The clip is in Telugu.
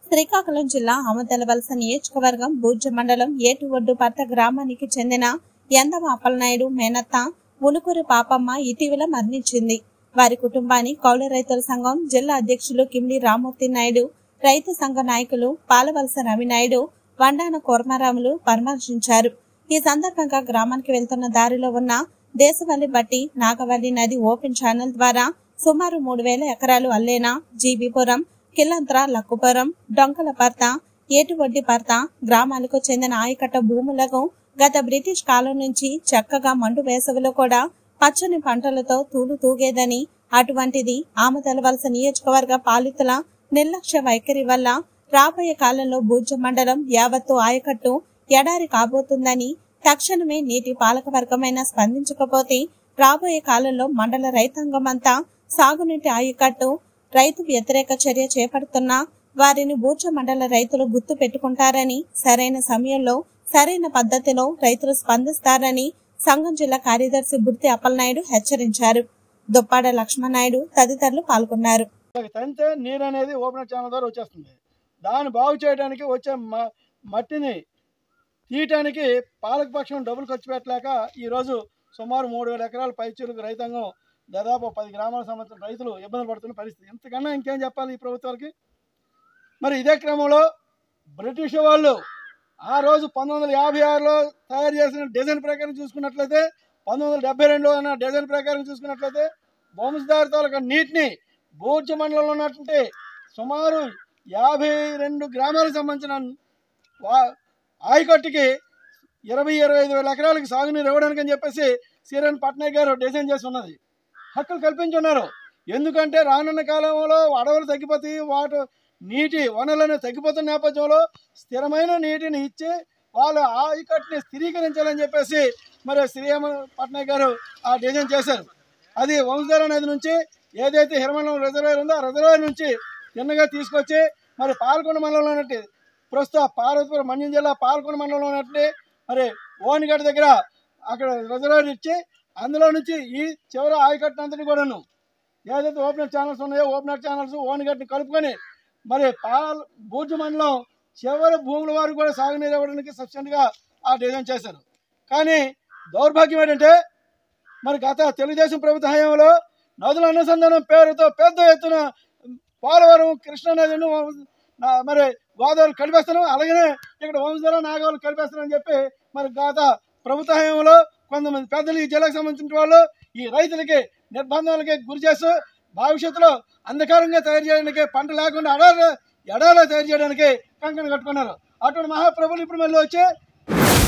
శ్రీకాకుళం జిల్లా ఆమదలవలస నియోజకవర్గం బూర్జ మండలం ఏటుఒడ్డుపర్త గ్రామానికి చెందిన ఎందమ అప్పలనాయుడు మేనత్త ఉనుకూరు పాపమ్మ ఇటీవల మరణించింది వారి కుటుంబాన్ని కౌలు రైతుల సంఘం జిల్లా అధ్యక్షులు కిమ్లి రామూర్తి నాయుడు రైతు సంఘ నాయకులు పాలవలస రవినాయుడు వండాన కోర్మారాములు పరామర్శించారు ఈ సందర్భంగా గ్రామానికి వెళ్తున్న దారిలో ఉన్న దేశవల్లి బట్టి నాగవల్లి నది ఓపెన్ ఛానల్ ద్వారా సుమారు మూడు వేల ఎకరాలు అల్లేనా జీబీపురం కిల్లంత్ర లక్కుపురం డొంకలపర్త ఏటువడ్డిపర్త గ్రామాలకు చెందిన ఆయకట్ట భూములకు గత బ్రిటిష్ కాలం నుంచి చక్కగా మండు వేసవిలో కూడా పచ్చని పంటలతో తూలు తూగేదని అటువంటిది ఆమతలవలస నియోజకవర్గ పాలితుల నిర్లక్ష్య వైఖరి వల్ల రాబోయే కాలంలో బూర్జ మండలం యావత్తు ఆయకట్టు ఎడారి కాబోతుందని తక్షణమే నీటి పాలకవర్గమైన స్పందించకపోతే రాబోయే కాలంలో మండల రైతాంగమంతా సాగునీటి ఆయకట్టు రైతు వ్యతిరేక చర్య చేపడుతున్నా వారిని బూర్జ మండల రైతులు గుర్తు పెట్టుకుంటారని సరైన సమయంలో సరైన పద్ధతిలో రైతులు స్పందిస్తారని సంఘం జిల్లా కార్యదర్శి బుర్తి అప్పలనాయుడు హెచ్చరించారు దుప్పాడ లక్ష్మణనాయుడు తదితరులు పాల్గొన్నారు దానికి తంతే నీరు అనేది ఓపెన్ ఛానల్ ద్వారా వచ్చేస్తుంది దాన్ని బాగు చేయడానికి వచ్చే మ- మట్టిని తీయటానికి పాలకపక్షం డబ్బులు ఖర్చు పెట్టలేక ఈరోజు సుమారు మూడు వేల ఎకరాల పైచీలకు రైతాంగం దాదాపు పది గ్రామాలకు సంబంధించిన రైతులు ఇబ్బందులు పడుతున్న పరిస్థితి ఇంతకన్నా ఇంకేం చెప్పాలి ఈ ప్రభుత్వాలకి మరి ఇదే క్రమంలో బ్రిటిష్ వాళ్ళు ఆ రోజు పంతొమ్మిది వందల యాభై ఆరులో తయారు చేసిన డిజైన్ ప్రకారం చూసుకున్నట్లయితే పంతొమ్మిది వందల డెబ్బై రెండులో ఉన్న డిజైన్ ప్రకారం చూసుకున్నట్లయితే వంశధార తాలూకా నీటిని బూర్జ మండలంలో ఉన్నటువంటి సుమారు యాభై రెండు గ్రామాలకు సంబంధించిన వా ఆయకట్టుకి ఇరవై ఇరవై ఐదు వేల ఎకరాలకు సాగునీరు ఇవ్వడానికి అని చెప్పేసి సీరన్ పట్నాయక్ గారు డిజైన్ చేసి ఉన్నది హక్కులు కల్పించున్నారు ఎందుకంటే రానున్న కాలంలో అడవులు తగ్గిపోతాయి వాటి నీటి వనరులను తగ్గిపోతున్న నేపథ్యంలో స్థిరమైన నీటిని ఇచ్చి వాళ్ళు ఆ ఆయకట్టుని స్థిరీకరించాలని చెప్పేసి మరి శ్రీరామ పట్నాయక్ గారు ఆ డిజైన్ చేశారు అది వంశధార నది నుంచి ఏదైతే హిరమండలం రిజర్వాయర్ ఉందో ఆ రిజర్వాయర్ నుంచి తిన్నగా తీసుకొచ్చి మరి పాలకొండ మండలంలో ఉన్నట్టు ప్రస్తుత పార్వతీపురం మన్యం జిల్లా పాలకొండ మండలంలో ఉన్నట్టు మరి ఓనిగడ్డ దగ్గర అక్కడ రిజర్వాయర్ ఇచ్చి అందులో నుంచి ఈ చివరి ఆయకట్టినంతటి కూడాను ఏదైతే ఓపెనర్ ఛానల్స్ ఉన్నాయో ఓపెనర్ ఛానల్స్ ఓనిగడ్డని కలుపుకొని మరి పాల బూర్జు మండలం చివరి భూముల వారు కూడా సాగునీరు ఇవ్వడానికి సఫిషియెంట్గా ఆ డిజైన్ చేశారు కానీ దౌర్భాగ్యం ఏంటంటే మరి గత తెలుగుదేశం ప్రభుత్వ హయాంలో నదుల అనుసంధానం పేరుతో పెద్ద ఎత్తున పోలవరం కృష్ణా నదిని నా- మరి గోదావరి కలిపేస్తున్నాం అలాగనే ఇక్కడ వంశధార నాగవాళ్ళు కలిపేస్తున్నాం చెప్పి మరి గత ప్రభుత్వ హయాంలో కొంతమంది పెద్దలు ఈ జిల్లాకు సంబంధించిన వాళ్ళు ఈ రైతులకి నిర్బంధాలకి గురి చేస్తూ భవిష్యత్తులో అంధకారంగా తయారు చేయడానికి పంట లేకుండా ఎడారి ఎడారిలో తయారు చేయడానికి కంకణ కట్టుకున్నారు అటువంటి మహాప్రభులు ఇప్పుడు మళ్ళీ వచ్చి